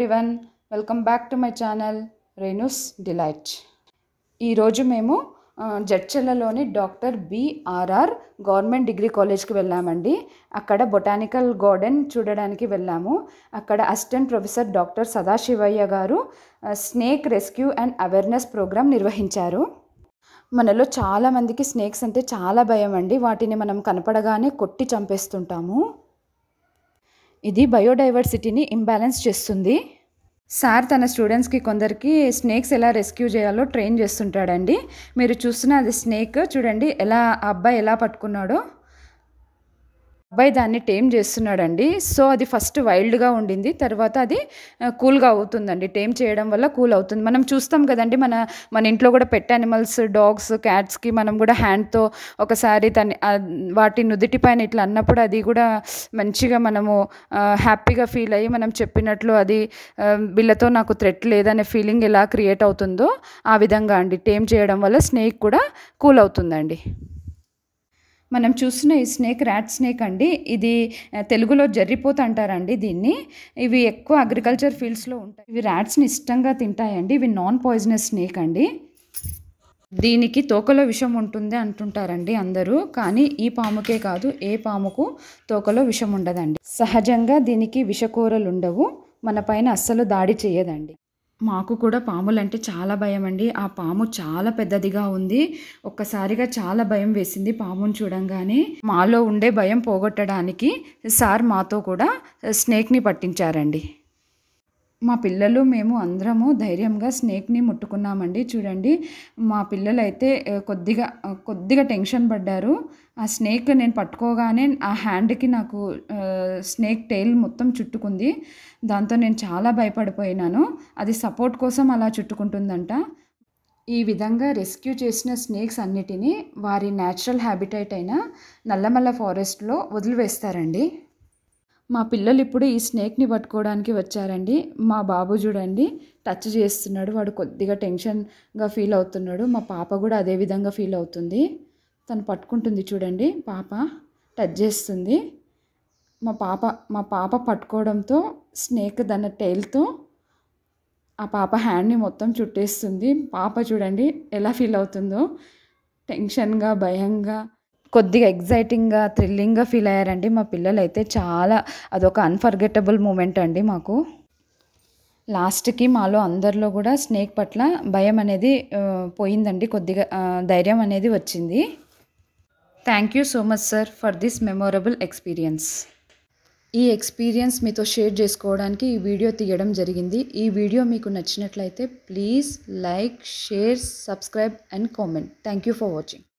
everyone welcome back to my channel Renu's delight ఈరోజు మేము ఆ, జడ్చెల్లలోని డాక్టర్ బిఆర్ఆర్ గవర్నమెంట్ డిగ్రీ కాలేజ్కి వెళ్ళామండి అక్కడ బొటానికల్ గార్డెన్ చూడడానికి వెళ్ళాము అక్కడ అసిస్టెంట్ ప్రొఫెసర్ డాక్టర్ సదాశివయ్య గారు ఆ, snake rescue and awareness program నిర్వహించారు మనలో చాలామందికి స్నేక్స్ అంటే చాలా భయం అండి వాటిని మనం కనపడగానే కొట్టి చంపేస్తుంటాము ఇది బయోడైవర్సిటీని ఇంబ్యాలెన్స్ చేస్తుంది సార్ తన స్టూడెంట్స్కి కొందరికి స్నేక్స్ ఎలా రెస్క్యూ చేయాలో ట్రైన్ చేస్తుంటాడండి మీరు చూస్తున్న అది స్నేక్ చూడండి ఎలా ఆ అబ్బాయి ఎలా పట్టుకున్నాడో అబ్బాయి దాన్ని టేమ్ చేస్తున్నాడండి సో అది ఫస్ట్ వైల్డ్గా ఉండింది తర్వాత అది కూల్గా అవుతుందండి టేమ్ చేయడం వల్ల కూల్ అవుతుంది మనం చూస్తాం కదండి మన మన ఇంట్లో కూడా పెట్ యానిమల్స్ డాగ్స్ క్యాట్స్కి మనం కూడా హ్యాండ్తో ఒకసారి తన ఆ, వాటి నుదిటి పైన ఇట్లా అన్నప్పుడు అది కూడా మంచిగా మనము హ్యాపీగా ఫీల్ అయ్యి మనం చెప్పినట్లు అది ఆ, వీళ్ళతో నాకు థ్రెట్ లేదనే ఫీలింగ్ ఎలా క్రియేట్ అవుతుందో ఆ విధంగా అండి టేమ్ చేయడం వల్ల స్నేక్ కూడా కూల్ అవుతుందండి మనం చూస్తున్న ఈ స్నేక్ ర్యాట్ స్నేక్ అండి ఇది ఆ, తెలుగులో జర్రిపోత అంటారండి దీన్ని ఇవి ఎక్కువ అగ్రికల్చర్ ఫీల్డ్స్లో ఉంటాయి ఇవి ర్యాట్స్ని ఇష్టంగా తింటాయండి ఇవి నాన్ పాయిజనస్ స్నేక్ అండి దీనికి తోకలో విషం ఉంటుంది అంటుంటారండి అందరూ కానీ ఈ పాముకే కాదు ఏ పాముకు తోకలో విషం ఉండదండి సహజంగా దీనికి విషకూరలు ఉండవు మన పైన అస్సలు దాడి చేయదండి మాకు కూడా పాములు అంటే చాలా భయం అండి ఆ పాము చాలా పెద్దదిగా ఉంది ఒక్కసారిగా చాలా భయం వేసింది పాముని చూడంగానే మాలో ఉండే భయం పోగొట్టడానికి సార్ మాతో కూడా స్నేక్ని పట్టించారండి మా పిల్లలు మేము అందరము ధైర్యంగా స్నేక్ని ముట్టుకున్నామండి చూడండి మా పిల్లలు అయితే ఆ, కొద్దిగా ఆ, కొద్దిగా టెన్షన్ పడ్డారు ఆ స్నేక్ నేను పట్టుకోగానే ఆ హ్యాండ్కి నాకు ఆ, స్నేక్ టైల్ మొత్తం చుట్టుకుంది దాంతో నేను చాలా భయపడిపోయినాను అది సపోర్ట్ కోసం అలా చుట్టుకుంటుందంట ఈ విధంగా రెస్క్యూ చేసిన స్నేక్స్ అన్నిటినీ వారి న్యాచురల్ హ్యాబిటైట్ అయిన నల్లమల్ల ఫారెస్ట్లో వదిలివేస్తారండి మా పిల్లలు ఇప్పుడు ఈ స్నేక్ని పట్టుకోవడానికి వచ్చారండి మా బాబు చూడండి టచ్ చేస్తున్నాడు వాడు కొద్దిగా టెన్షన్గా ఫీల్ అవుతున్నాడు మా పాప కూడా అదే విధంగా ఫీల్ అవుతుంది తను పట్టుకుంటుంది చూడండి పాప టచ్ చేస్తుంది మా పాప మా పాప పట్టుకోవడంతో స్నేక్ దాని టైల్తో ఆ పాప హ్యాండ్ని మొత్తం చుట్టేస్తుంది పాప చూడండి ఎలా ఫీల్ అవుతుందో టెన్షన్గా భయంగా కొద్దిగా ఎగ్జైటింగ్గా థ్రిల్లింగ్గా ఫీల్ అయ్యారండి మా పిల్లలు అయితే చాలా అదొక అన్ఫర్గెటబుల్ మూమెంట్ అండి మాకు లాస్ట్కి మాలో అందరిలో కూడా స్నేక్ పట్ల భయం అనేది ఆ, పోయిందండి కొద్దిగా ఆ, ధైర్యం అనేది వచ్చింది thank you so much sir for this memorable experience ఈ ఎక్స్పీరియన్స్ మీతో షేర్ చేసుకోవడానికి ఈ వీడియో తీయడం జరిగింది ఈ వీడియో మీకు నచ్చినట్లయితే please like share subscribe and comment thank you for watching